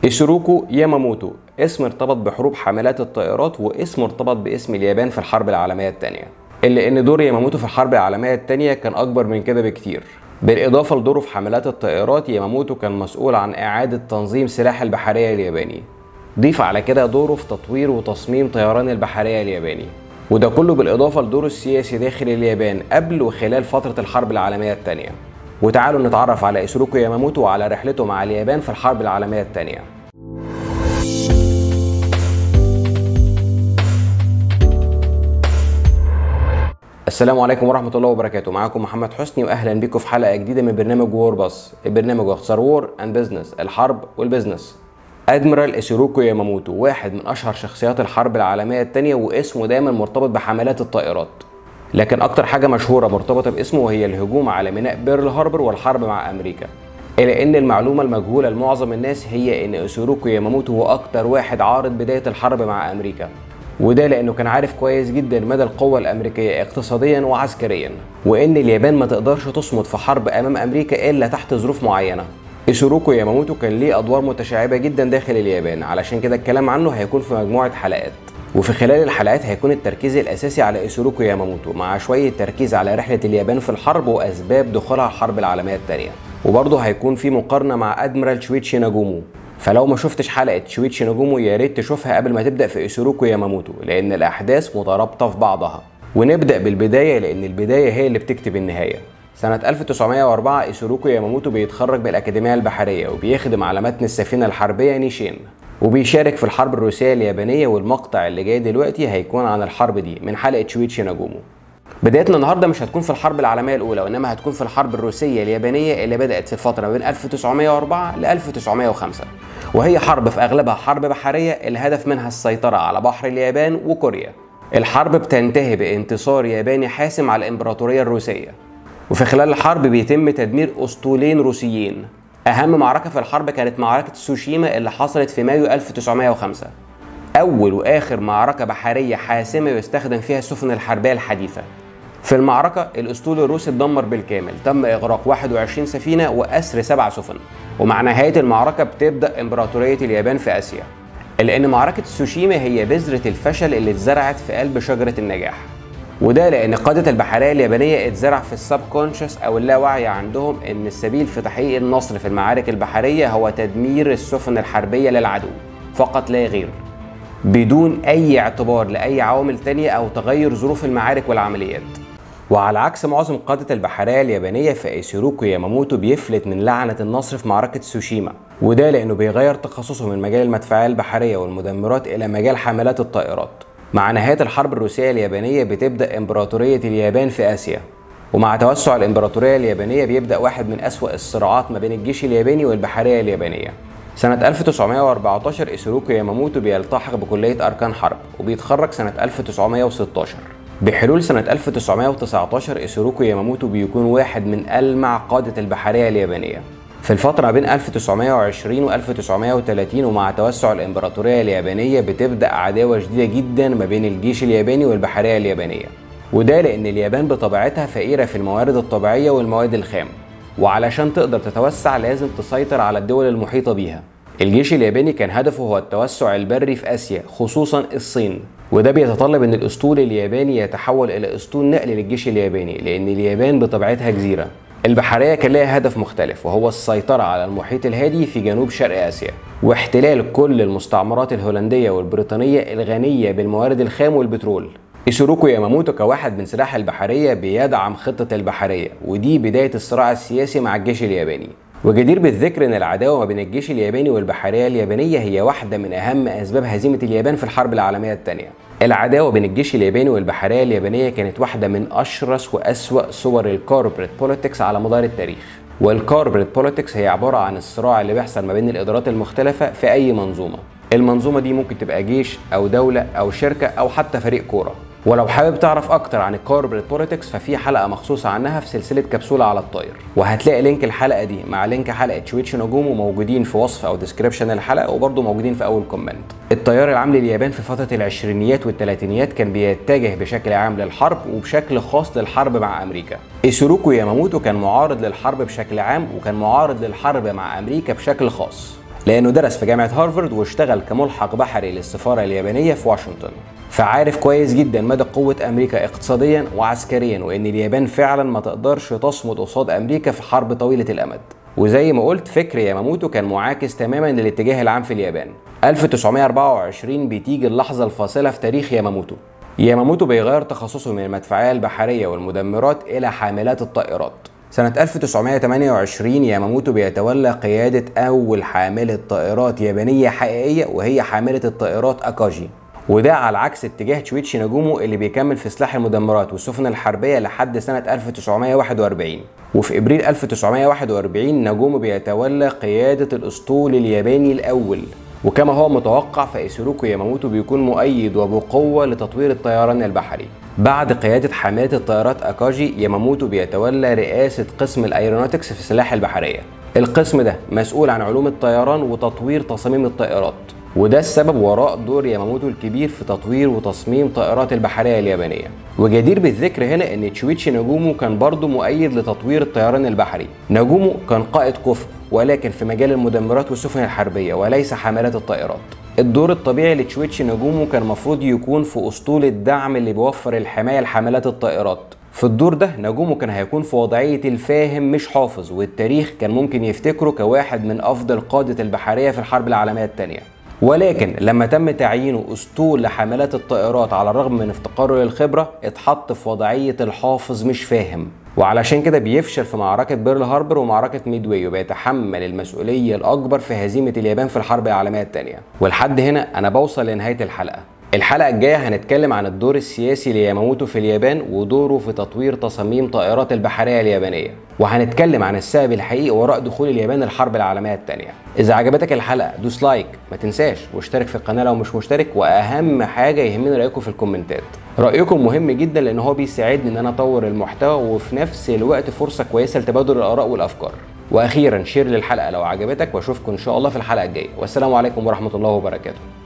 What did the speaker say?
إيشيروكو ياماموتو اسم ارتبط بحروب حاملات الطائرات واسم ارتبط باسم اليابان في الحرب العالمية الثانية إلا إن دور ياماموتو في الحرب العالمية الثانية كان أكبر من كده بكتير بالإضافة لدوره في حملات الطائرات ياماموتو كان مسؤول عن إعادة تنظيم سلاح البحرية الياباني ضيف على كده دوره في تطوير وتصميم طيران البحرية الياباني وده كله بالإضافة لدوره السياسي داخل اليابان قبل وخلال فترة الحرب العالمية الثانية وتعالوا نتعرف على إيسوروكو ياماموتو وعلى رحلته مع اليابان في الحرب العالمية الثانية السلام عليكم ورحمة الله وبركاته معاكم محمد حسني وأهلا بكم في حلقة جديدة من برنامج وور باص البرنامج باختصار وور أند بزنس الحرب والبزنس أدميرال إيسيروكو ياماموتو واحد من أشهر شخصيات الحرب العالمية الثانية واسمه دايما مرتبط بحملات الطائرات لكن أكتر حاجة مشهورة مرتبطة باسمه وهي الهجوم على ميناء بيرل هاربر والحرب مع أمريكا إلى أن المعلومة المجهولة لمعظم الناس هي أن إيسيروكو ياماموتو هو أكتر واحد عارض بداية الحرب مع أمريكا وده لانه كان عارف كويس جدا مدى القوه الامريكيه اقتصاديا وعسكريا وان اليابان ما تقدرش تصمد في حرب امام امريكا الا تحت ظروف معينه إيشيروكو ياماموتو كان ليه ادوار متشعبه جدا داخل اليابان علشان كده الكلام عنه هيكون في مجموعه حلقات وفي خلال الحلقات هيكون التركيز الاساسي على إيشيروكو ياماموتو مع شويه تركيز على رحله اليابان في الحرب واسباب دخولها الحرب العالميه الثانيه وبرضه هيكون في مقارنه مع ادميرال شويتشي ناجومو فلو ما شفتش حلقه شويتشي نجومو يا ريت تشوفها قبل ما تبدا في ايسوروكو ياماموتو لان الاحداث مترابطه في بعضها ونبدا بالبدايه لان البدايه هي اللي بتكتب النهايه سنة 1904 إيسوروكو ياماموتو بيتخرج بالأكاديمية البحرية وبيخدم على متن السفينة الحربية نيشين وبيشارك في الحرب الروسية اليابانية والمقطع اللي جاي دلوقتي هيكون عن الحرب دي من حلقة شويتشي ناجومو بدايتنا النهارده مش هتكون في الحرب العالميه الاولى وانما هتكون في الحرب الروسيه اليابانيه اللي بدات في الفتره ما بين 1904 ل 1905 وهي حرب في اغلبها حرب بحريه الهدف منها السيطره على بحر اليابان وكوريا الحرب بتنتهي بانتصار ياباني حاسم على الامبراطوريه الروسيه وفي خلال الحرب بيتم تدمير اسطولين روسيين اهم معركه في الحرب كانت معركه سوشيما اللي حصلت في مايو 1905 اول واخر معركه بحريه حاسمه يستخدم فيها السفن الحربيه الحديثه في المعركة الأسطول الروسي اتدمر بالكامل تم إغراق 21 سفينة وأسر سبع سفن ومع نهاية المعركة بتبدأ إمبراطورية اليابان في آسيا لأن معركة سوشيما هي بذرة الفشل اللي اتزرعت في قلب شجرة النجاح وده لأن قادة البحرية اليابانية اتزرع في السب كونشس أو اللاوعي عندهم إن السبيل في تحقيق النصر في المعارك البحرية هو تدمير السفن الحربية للعدو فقط لا غير بدون أي اعتبار لأي عوامل تانية أو تغير ظروف المعارك والعمليات وعلى عكس معظم قادة البحرية اليابانية فإيسيروكو ياماموتو بيفلت من لعنة النصر في معركة سوشيما وده لأنه بيغير تخصصه من مجال المدفعية البحرية والمدمرات إلى مجال حملات الطائرات مع نهاية الحرب الروسية اليابانية بتبدأ إمبراطورية اليابان في آسيا ومع توسع الإمبراطورية اليابانية بيبدأ واحد من أسوأ الصراعات ما بين الجيش الياباني والبحرية اليابانية سنة 1914 إيسيروكو ياماموتو بيلتحق بكلية أركان حرب وبيتخرج سنة 1916 بحلول سنة 1919 إيسيروكو ياماموتو بيكون واحد من ألمع قادة البحرية اليابانية في الفترة بين 1920 و 1930 ومع توسع الإمبراطورية اليابانية بتبدأ عداوة شديدة جدا ما بين الجيش الياباني والبحرية اليابانية وده لأن اليابان بطبيعتها فقيرة في الموارد الطبيعية والمواد الخام وعلشان تقدر تتوسع لازم تسيطر على الدول المحيطة بيها الجيش الياباني كان هدفه هو التوسع البري في آسيا خصوصا الصين وده بيتطلب ان الاسطول الياباني يتحول الى اسطول نقل للجيش الياباني لان اليابان بطبيعتها جزيره البحريه كان لها هدف مختلف وهو السيطره على المحيط الهادي في جنوب شرق اسيا واحتلال كل المستعمرات الهولنديه والبريطانيه الغنيه بالموارد الخام والبترول إيسوروكو ياماموتو كواحد من سلاح البحرية بيدعم خطة البحرية ودي بداية الصراع السياسي مع الجيش الياباني وجدير بالذكر ان العداوه ما بين الجيش الياباني والبحريه اليابانيه هي واحده من اهم اسباب هزيمه اليابان في الحرب العالميه الثانيه. العداوه بين الجيش الياباني والبحريه اليابانيه كانت واحده من اشرس واسوا صور الكوربريت بوليتكس على مدار التاريخ. والكوربريت بوليتكس هي عباره عن الصراع اللي بيحصل ما بين الادارات المختلفه في اي منظومه. المنظومه دي ممكن تبقى جيش او دوله او شركه او حتى فريق كوره. ولو حابب تعرف اكتر عن الكوربريت بوليتكس ففي حلقه مخصوصه عنها في سلسله كبسوله على الطاير وهتلاقي لينك الحلقه دي مع لينك حلقه شويتشي نجومو موجودين في وصف او ديسكريبشن الحلقه وبرضه موجودين في اول كومنت التيار العام لليابان في فتره العشرينيات والثلاثينيات كان بيتجه بشكل عام للحرب وبشكل خاص للحرب مع امريكا ايسوروكو ياماموتو كان معارض للحرب بشكل عام وكان معارض للحرب مع امريكا بشكل خاص لأنه درس في جامعة هارفارد واشتغل كملحق بحري للسفارة اليابانية في واشنطن فعارف كويس جدا مدى قوة أمريكا اقتصاديا وعسكريا وإن اليابان فعلا ما تقدرش تصمد قصاد أمريكا في حرب طويلة الأمد وزي ما قلت فكر ياماموتو كان معاكس تماما للاتجاه العام في اليابان 1924 بتيجي اللحظة الفاصلة في تاريخ ياماموتو ياماموتو بيغير تخصصه من المدفعية البحرية والمدمرات إلى حاملات الطائرات سنة 1928 ياماموتو بيتولى قيادة أول حاملة طائرات يابانية حقيقية وهي حاملة الطائرات أكاجي وده على عكس اتجاه تشويتشي ناجومو اللي بيكمل في سلاح المدمرات والسفن الحربية لحد سنة 1941 وفي ابريل 1941 ناجومو بيتولى قيادة الاسطول الياباني الاول وكما هو متوقع فايسيروكو ياماموتو بيكون مؤيد وبقوة لتطوير الطيران البحري بعد قيادة حاملة الطائرات أكاجي ياماموتو بيتولى رئاسة قسم الأيرونوتكس في السلاح البحرية القسم ده مسؤول عن علوم الطيران وتطوير تصاميم الطائرات وده السبب وراء دور ياماموتو الكبير في تطوير وتصميم طائرات البحرية اليابانية وجدير بالذكر هنا ان تشويتشي ناجومو كان برضه مؤيد لتطوير الطيران البحري ناجومو كان قائد كفء ولكن في مجال المدمرات والسفن الحربية وليس حاملات الطائرات الدور الطبيعي لتشويتشي ناجومو كان المفروض يكون في اسطول الدعم اللي بيوفر الحماية لحاملات الطائرات في الدور ده نجومه كان هيكون في وضعية الفاهم مش حافظ والتاريخ كان ممكن يفتكره كواحد من أفضل قادة البحرية في الحرب العالمية الثانية ولكن لما تم تعيينه اسطول لحملات الطائرات على الرغم من افتقاره للخبره اتحط في وضعيه الحافظ مش فاهم وعلشان كده بيفشل في معركة بيرل هاربر ومعركة ميدواي وبيتحمل المسؤولية الأكبر في هزيمة اليابان في الحرب العالمية الثانية ولحد هنا أنا بوصل لنهاية الحلقة الحلقة الجاية هنتكلم عن الدور السياسي لياماموتو في اليابان ودوره في تطوير تصاميم طائرات البحرية اليابانية وهنتكلم عن السبب الحقيقي وراء دخول اليابان الحرب العالمية الثانية إذا عجبتك الحلقة دوس لايك ما تنساش واشترك في القناة لو مش مشترك وأهم حاجة يهمني رأيكم في الكومنتات رأيكم مهم جدا لأن هو بيساعدني إن أنا أطور المحتوى وفي نفس الوقت فرصة كويسة لتبادل الآراء والأفكار واخيرا شير للحلقه لو عجبتك واشوفكم ان شاء الله في الحلقه الجايه والسلام عليكم ورحمه الله وبركاته